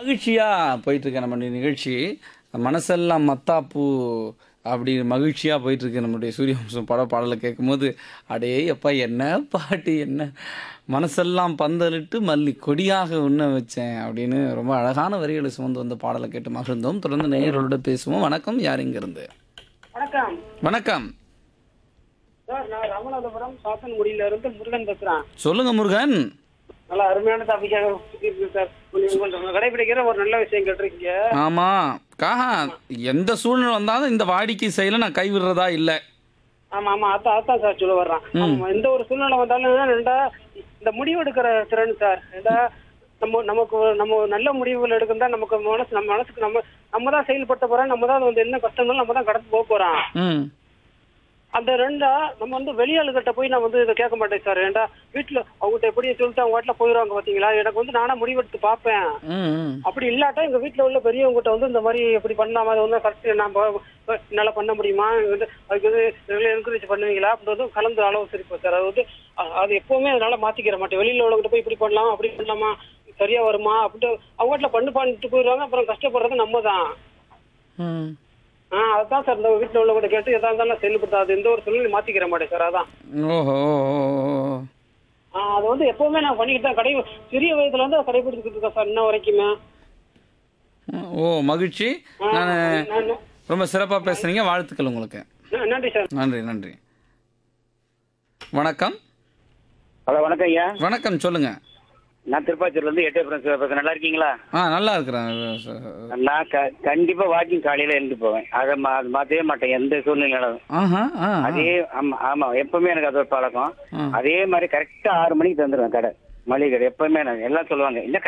மகிழ்ச்சியாக போயிட்டுருக்கு நம்மளுடைய நிகழ்ச்சி மனசெல்லாம் மத்தாப்பூ அப்படி மகிழ்ச்சியாக போயிட்டுருக்கு நம்மளுடைய சூரியவம்சம் பட பாடலை கேட்கும்போது அடே அப்பா என்ன பாட்டு என்ன மனசெல்லாம் பந்தலிட்டு மல்லி கொடியாக உண்ண வச்சேன் அப்படின்னு ரொம்ப அழகான வரிகளை சுமந்து வந்த பாடலை கேட்டு மகிழ்ந்தோம் தொடர்ந்து நேயர்களோட பேசுவோம் வணக்கம் யார் இங்கிருந்து வணக்கம் வணக்கம் சார் நான் ராமநாதபுரம் சாத்தன்குடியில இருந்து முருகன் பேசுறேன் சொல்லுங்க முருகன் நல்லா அருமையான டாபிக்காக இருக்கு சார் உங்கள் கடைபிடிக்கிற ஒரு நல்ல விஷயம் கேட்டிருக்கீங்க ஆமாம் காஹா எந்த சூழ்நிலை வந்தாலும் இந்த வாடிக்கை செயலை நான் கைவிடுறதா இல்லை ஆமா ஆமா அதான் அதான் சார் சொல்ல வர்றேன் ஆமா, எந்த ஒரு சூழ்நிலை வந்தாலும் ரெண்டா இந்த முடிவு எடுக்கிற திறன் சார் ரெண்டா நம்ம நமக்கு ஒரு- நம்ம ஒரு நல்ல முடிவுகள் எடுக்கும் தான் நமக்கு மனசு நம்ம மனசுக்கு நம்ம நம்ம தான் செயல்படுத்த போறோம் நம்ம தான் வந்து என்ன கஷ்டங்களும் நம்ம தான் கடந்து போக போறோம் ம் அந்த ரெண்டா நம்ம வந்து வெளியாளுகிட்ட போய் நான் வந்து இதை கேட்க மாட்டேன் சார் ஏன்டா வீட்டுல அவங்ககிட்ட எப்படி சொல்லிட்டு அவங்க வாட்டில போயிடுவாங்க பாத்தீங்களா எனக்கு வந்து நானா முடிவெடுத்து பார்ப்பேன் ம் ம் அப்படி இல்லாட்டா எங்க வீட்ல உள்ள பெரியவங்ககிட்ட வந்து இந்த மாதிரி எப்படி பண்ணலாமா அது வந்து கரெக்ட் நான் ப- ப- என்னால பண்ண முடியுமா இது வந்து அதுக்கு வந்து என்கரேஜ் பண்ணுவீங்களா அப்படின்றது கலந்து ஆலோசிப்போம் சார் அது வந்து அ- அது எப்பவுமே அதனால மாத்திக்கிற மாட்டேன் வெளியில உள்ளவங்ககிட்ட போய் இப்படி பண்ணலாம் அப்படி பண்ணலாமா சரியா வருமா அப்படின்ட்டு அவங்க வீட்டுல பண்ணு பண்ணிட்டு போயிடுவாங்க அப்புறம் கஷ்டப்படுறது நம்ம தான் ம் ஆஹ் அதுதான் சார் இந்த வீட்டுல உள்ளவங்ககிட்ட கேட்டு எதா இருந்தாலும் செயல்படுத்தாது எந்த ஒரு சூழ்நிலை மாத்திக்கிற மாட்டேன் சார் அதான் ஓஹோ ஆஹ் அது வந்து எப்பவுமே நான் பண்ணிக்கிட்டு தான் கடை சிறிய வயதுல இருந்து அதை கடைபிடிச்சிட்டு இருக்கேன் சார் இன்ன வரைக்குமே ஓ மகிழ்ச்சி ஆஹ் நான் நான் ரொம்ப சிறப்பாக பேசுகிறீங்க வாழ்த்துக்கள் உங்களுக்கு ந- நன்றி சார் நன்றி நன்றி வணக்கம் ஹலோ வணக்கம் ஐயா வணக்கம் சொல்லுங்கள் நான் திருப்பாச்சூர்ல இருந்து எட்டே ஃப்ரெண்ட்ஸ் பேசுறேன் நல்லா இருக்கீங்களா ஆ நல்லா இருக்கிறேன் நான் க கண்டிப்பா வாக்கிங் காலையில எழுந்து போவேன் அதை மா அது மாத்தவே மாட்டேன் எந்த சூழ்நிலையிலும் ஆஹா ஆ ஆ. அதே ஆமா ஆமா எப்பவுமே எனக்கு அது ஒரு பழக்கம் ஆ. அதே மாதிரி கரெக்டா ஆறு மணிக்கு தந்துருவேன் கடை மளிகை கடை எப்பவுமே நான் எல்லாம் சொல்லுவாங்க என்ன